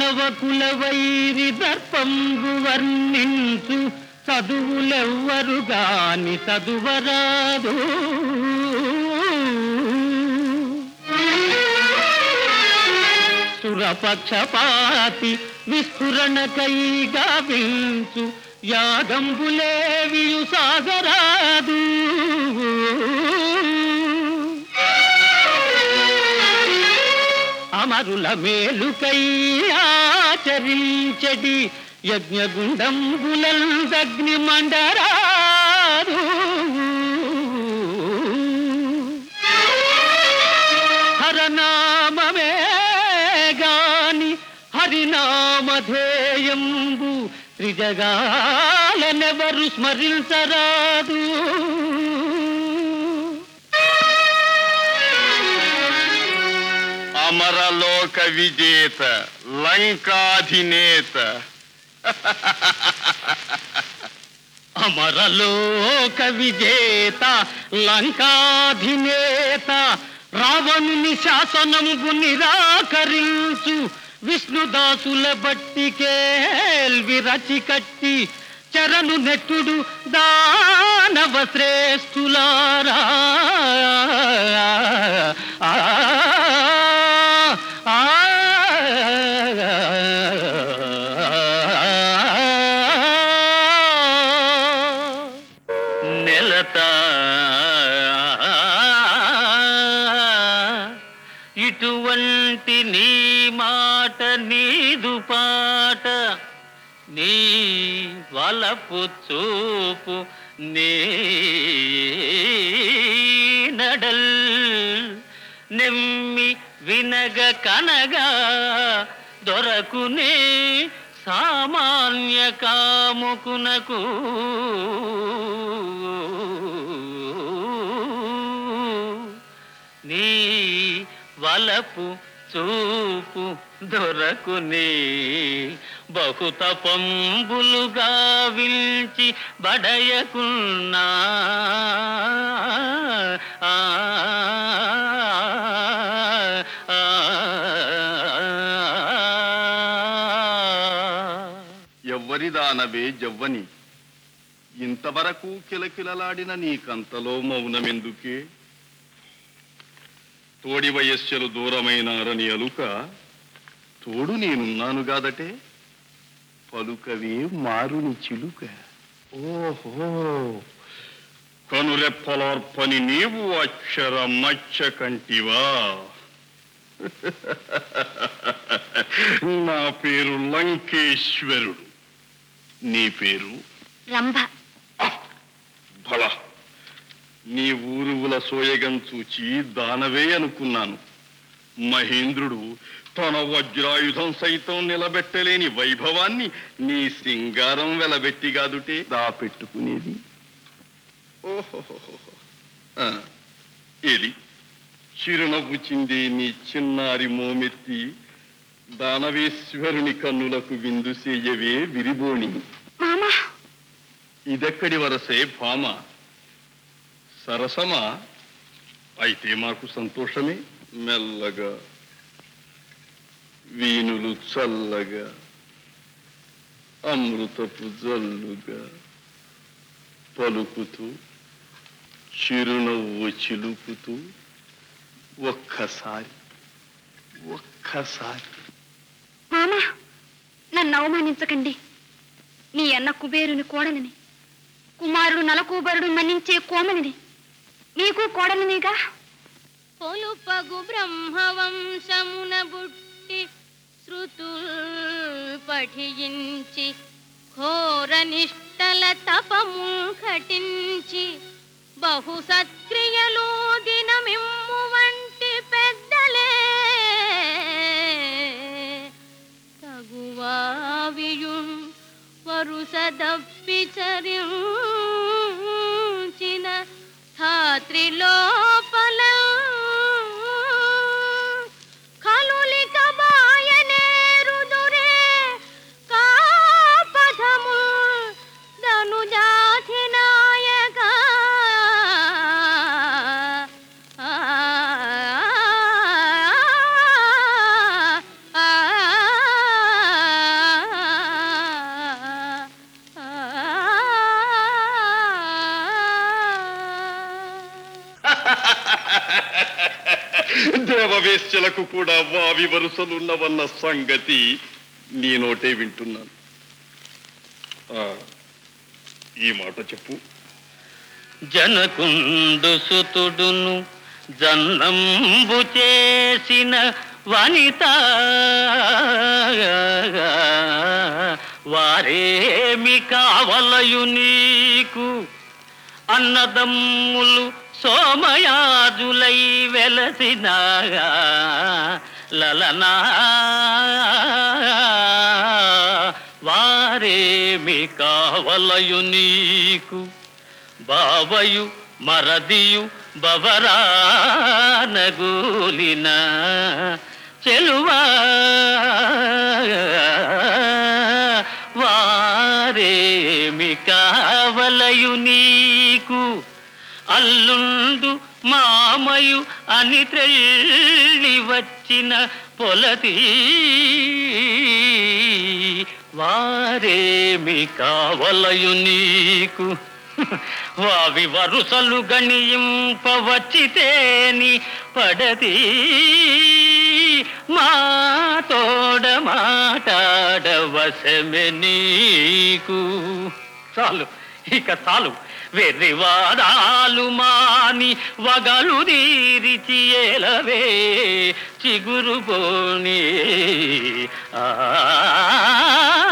మానవ కుల వైరి దర్పంబు వర్ణించు చదువులెవ్వరు గాని చదువరాదు సురపక్షపాతి విస్ఫురణకై గావించు యాగంబులేవియు సాగరాదు అమరుల మేలుకై ఆచరించడి యజ్ఞగుండంబులందగ్ని మండరాదు హరనామమే గాని హరినామధేయంబు త్రిజగాలనెవరు స్మరించరాదు అమరలోక విజేత లంకాధినేత అమరలోక విజేత లంకాధినేత రావణుని శాసనముకు నిరాకరించు విష్ణుదాసుల బట్టికేల్వి రచి కట్టి చరణు నెట్టుడు దానవ శ్రేష్ఠులారా ఆ, ఆ, నెలత ఇటువంటి నీ మాట నీదు పాట నీ వలపు చూపు నీ నడల్ నెమ్మి వినగ కనగా దొరకునే సామాన్య కాముకునకు నీ వలపు చూపు దొరకునే బహుత పంబులుగా విల్చి బడయకున్నా ఆ, ఆ, ఎవ్వరిదానవే జవ్వని ఇంతవరకు కిలకిలలాడిన నీకంతలో మౌనమెందుకే తోడి వయస్సులు దూరమైనారని అలుక తోడు నేనున్నాను గాదటే పలుకవే మారుని చిలుక ఓహో కనురెప్పలార్పని నీవు అక్షర మచ్చ కంటివా నా పేరు లంకేశ్వరుడు నీ పేరు రంభ భళ నీ ఊరువుల సోయగం చూచి దానవే అనుకున్నాను మహేంద్రుడు తన వజ్రాయుధం సైతం నిలబెట్టలేని వైభవాన్ని నీ సింగారం వెలబెట్టి గాదుటే దాపెట్టుకునేది ఓహోహోహో ఆ, ఏలి చిరునవ్వు చింది నీ చిన్నారి మోమెత్తి దానవేశ్వరుని కన్నులకు విందు చేయవే విరిబోణి మామా ఇదెక్కడి వరసే భామ సరసమా అయితే మాకు సంతోషమే మెల్లగా వీణులు చల్లగా అమృతపు జల్లుగా పలుకుతూ చిరునవ్వు చిలుకుతూ ఒక్కసారి ఒక్కసారి మామా నన్ను అవమానించకండి నీ అన్న కుబేరుని కోడలిని కుమారుడు నలకూబరుడు మన్నించే కోమలిని నీకు కోడలినిగా పొలుపగు బ్రహ్మవంశమున బుట్టి శృతుల్ పఠించి ఘోర నిష్టల తపము ఘటించి బహు సత్క్రియలు దినమిమ్ము వంటి పెద్దలే తగువావియుం వరుస దప్పిచరించిన ధాత్రిలోపల కలులిక బాయనేరుదురే కాపథము ధనుజాధినాయక దేవవేశ్యలకు కూడా వావి వరుసలున్నవన్న సంగతి నీ నోటే వింటున్నాను ఆ, ఈ మాట చెప్పు జనకుండు సుతుడును జన్నంబు చేసిన వనిత వారేమి కావలయు నీకు అన్నదమ్ములు సోమయాజులై వెలసిన లలనా వారేమి కావలయు నీకు బావయు మరదియు బవరానగూలిన చెలువా వారేమి కావలయు నీకు అల్లుండు మామయు అని త్రెళ్ళి వచ్చిన పొలతి వారేమి కావలయు నీకు వావి వరుసలు గణింపవచ్చితేని పడది మా తోడ మాటాడవశమె నీకు చాలు ఇక చాలు వెర్రివాదాలు మాని వగలు దీరిచి ఏలవే చిగురు పోని ఆ